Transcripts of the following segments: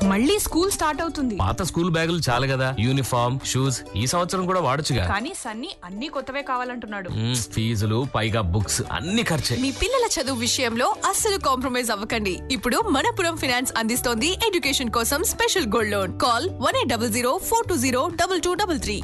మళ్ళీ school start అవుతుంది పాత స్కూల్ బ్యాగులు చాలు కదా యూనిఫామ్ షూస్ ఈ సంవత్సరం కూడా వాడొచ్చుగా కానీ సన్నీ అన్ని కొత్తవే కావాలంటున్నాడు మ్మ్, ఫీజులు పైగా బుక్స్ అన్ని ఖర్చే మీ పిల్లల చదువు విషయంలో అస్సలు కాంప్రమైజ్ అవ్వకండి ఇప్పుడు మనపురం ఫైనాన్స్ అందిస్తోంది ఎడ్యుకేషన్ కోసం special gold loan call one eight double zero four two zero double two double three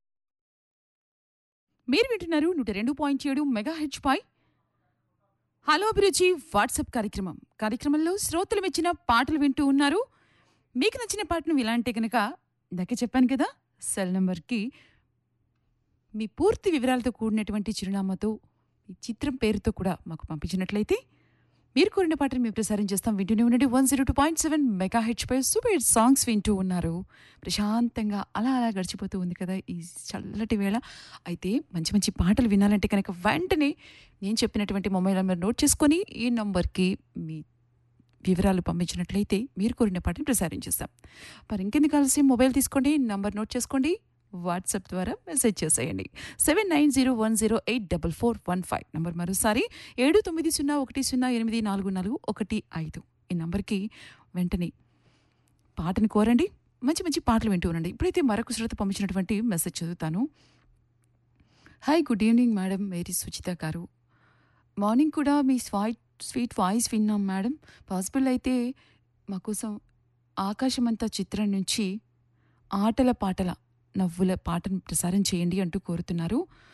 మీరు వింటున్నారు నూట రెండు పాయింట్ ఏడు మెగా హెచ్ పై హలో అభిరుచి వాట్సాప్ కార్యక్రమం కార్యక్రమంలో శ్రోతలు మెచ్చిన పాటలు వింటూ ఉన్నారు మీకు నచ్చిన పాటను ఇలాంటి కనుక ఇందాకే చెప్పాను కదా సెల్ నెంబర్కి మీ పూర్తి వివరాలతో కూడినటువంటి చిరునామాతో మీ చిత్రం పేరుతో కూడా మాకు పంపించినట్లయితే మీరు కోరిన పాటను మేము ప్రసారం చేస్తాం వింటూనే ఉండండి one zero two point seven mega హెచ్ పై సూపర్ హిట్ సాంగ్స్ వింటూ ఉన్నారు ప్రశాంతంగా అలా అలా గడిచిపోతూ ఉంది కదా ఈ చల్లటి వేళ అయితే మంచి మంచి పాటలు వినాలంటే కనుక వెంటనే నేను చెప్పినటువంటి మొబైల్ నెంబర్ నోట్ చేసుకొని ఈ నంబర్కి మీ వివరాలు పంపించినట్లయితే మీరు కోరిన పాటను ప్రసారం చేస్తాం మరి ఇంకెందుకు ఆలస్యం మొబైల్ తీసుకోండి నంబర్ నోట్ చేసుకోండి వాట్సాప్ ద్వారా మెసేజ్ చేసేయండి seven nine zero one zero eight double four one five number మరోసారి ఏడు తొమ్మిది సున్నా ఒకటి సున్నా ఎనిమిది నాలుగు నాలుగు ఒకటి ఐదు ఈ నంబర్కి వెంటనే పాటను కోరండి మంచి మంచి పాటలు వింటూ ఉండండి ఇప్పుడైతే మరొక శ్రోత పంపించినటువంటి మెసేజ్ చదువుతాను hi good evening madam Mary Suchitha గారు మార్నింగ్ కూడా మీ స్వైట్ స్వీట్ వాయిస్ విన్నాం మేడం పాసిబుల్ అయితే మా కోసం ఆకాశమంతా చిత్రం నుంచి ఆటల పాటల నవ్వుల పాటను ప్రసారం చేయండి అంటూ కోరుతున్నారు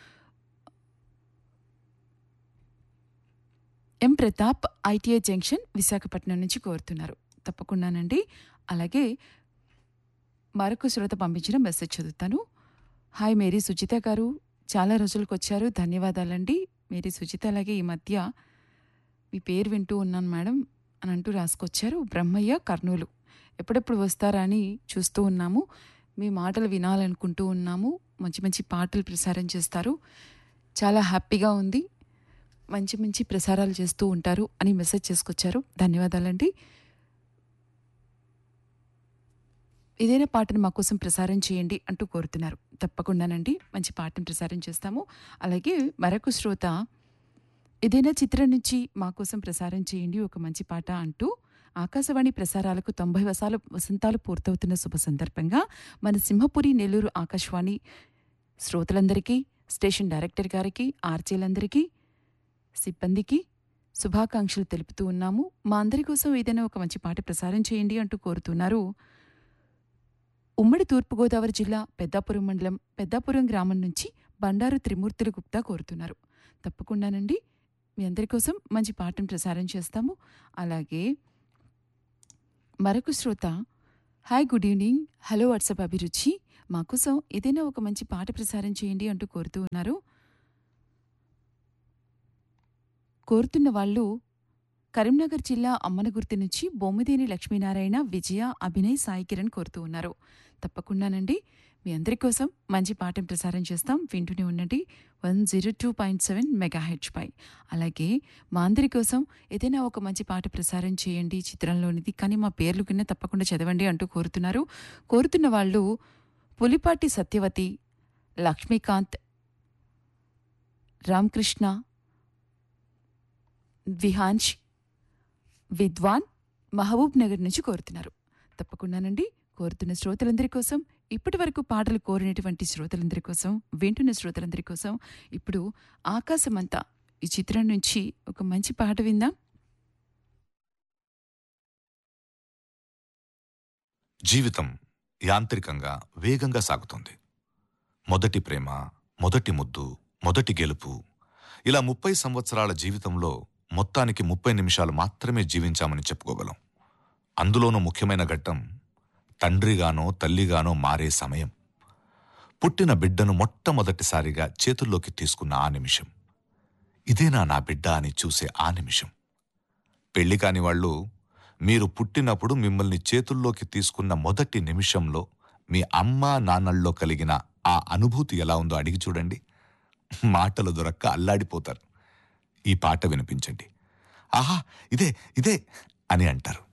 M Pratap ITI junction Visakhapatnam నుంచి కోరుతున్నారు తప్పకుండానండి అలాగే మరొక శ్రోత పంపించిన మెసేజ్ చదువుతాను హాయ్ మేరీ సుచిత గారు చాలా రోజులకు వచ్చారు ధన్యవాదాలండి మేరీ సుచిత అలాగే ఈ మధ్య మీ పేరు వింటూ ఉన్నాను మేడం అని అంటూ రాసుకొచ్చారు బ్రహ్మయ్య కర్నూలు ఎప్పుడెప్పుడు వస్తారా అని చూస్తూ ఉన్నాము మీ మాటలు వినాలనుకుంటూ ఉన్నాము మంచి మంచి పాటలు ప్రసారం చేస్తారు చాలా హ్యాపీగా ఉంది మంచి మంచి ప్రసారాలు చేస్తూ ఉంటారు అని మెసేజ్ చేసుకొచ్చారు ధన్యవాదాలండి ఏదైనా పాటను మా కోసం ప్రసారం చేయండి అంటూ కోరుతున్నారు తప్పకుండానండి మంచి పాటను ప్రసారం చేస్తాము అలాగే మరొక శ్రోత ఏదైనా చిత్రం నుంచి మా కోసం ప్రసారం చేయండి ఒక మంచి పాట అంటూ ఆకాశవాణి ప్రసారాలకు తొంభై వసాలు వసంతాలు పూర్తవుతున్న శుభ సందర్భంగా మన సింహపురి నెల్లూరు ఆకాశవాణి శ్రోతలందరికీ స్టేషన్ డైరెక్టర్ గారికి ఆర్జేలందరికీ సిబ్బందికి శుభాకాంక్షలు తెలుపుతూ ఉన్నాము మా అందరి కోసం ఏదైనా ఒక మంచి పాట ప్రసారం చేయండి అంటూ కోరుతున్నారు ఉమ్మడి తూర్పుగోదావరి జిల్లా పెద్దాపురం మండలం పెద్దాపురం గ్రామం నుంచి బండారు త్రిమూర్తుల గుప్తా కోరుతున్నారు తప్పకుండానండి మీ అందరి కోసం మంచి పాటను ప్రసారం చేస్తాము అలాగే మరొక శ్రోత hi good evening hello WhatsApp అభిరుచి మా కోసం ఏదైనా ఒక మంచి పాట ప్రసారం చేయండి అంటూ కోరుతూ ఉన్నారు కోరుతున్న వాళ్ళు కరీంనగర్ జిల్లా అమ్మనగుర్తి నుంచి బొమ్మిదేని లక్ష్మీనారాయణ విజయ అభినయ్ సాయి కిరణ్ కోరుతూ ఉన్నారు తప్పకుండానండి మీ అందరి కోసం మంచి పాటను ప్రసారం చేస్తాం వింటూనే ఉండండి one zero two point seven mega హెచ్ పై అలాగే మా అందరి కోసం ఏదైనా ఒక మంచి పాట ప్రసారం చేయండి చిత్రంలోనిది కానీ మా పేర్లు కింద తప్పకుండా చదవండి అంటూ కోరుతున్నారు కోరుతున్న వాళ్ళు పులిపాటి సత్యవతి లక్ష్మీకాంత్ రామకృష్ణ విహాన్ష్ విద్వాన్ మహబూబ్ నగర్ నుంచి కోరుతున్నారు తప్పకుండానండి కోరుతున్న శ్రోతలందరి కోసం ఇప్పటి వరకు పాటలు కోరినటువంటి శ్రోతలందరి కోసం వింటున్న శ్రోతలందరి కోసం ఇప్పుడు ఆకాశమంతా ఈ చిత్రం నుంచి ఒక మంచి పాట విందాం జీవితం యాంత్రికంగా వేగంగా సాగుతుంది మొదటి ప్రేమ మొదటి ముద్దు మొదటి గెలుపు ఇలా ముప్పై సంవత్సరాల జీవితంలో మొత్తానికి ముప్పై నిమిషాలు మాత్రమే జీవించామని చెప్పుకోగలం అందులోనూ ముఖ్యమైన ఘట్టం తండ్రిగానో తల్లిగానో మారే సమయం పుట్టిన బిడ్డను మొట్టమొదటిసారిగా చేతుల్లోకి తీసుకున్న ఆ నిమిషం ఇదేనా నా బిడ్డ అని చూసే ఆ నిమిషం పెళ్లి కాని వాళ్ళు మీరు పుట్టినప్పుడు మిమ్మల్ని చేతుల్లోకి తీసుకున్న మొదటి నిమిషంలో మీ అమ్మా నాన్నల్లో కలిగిన ఆ అనుభూతి ఎలా ఉందో అడిగి చూడండి మాటలు దొరక్క అల్లాడిపోతారు ఈ పాట వినిపించండి ఆహా ఇదే ఇదే అని అంటారు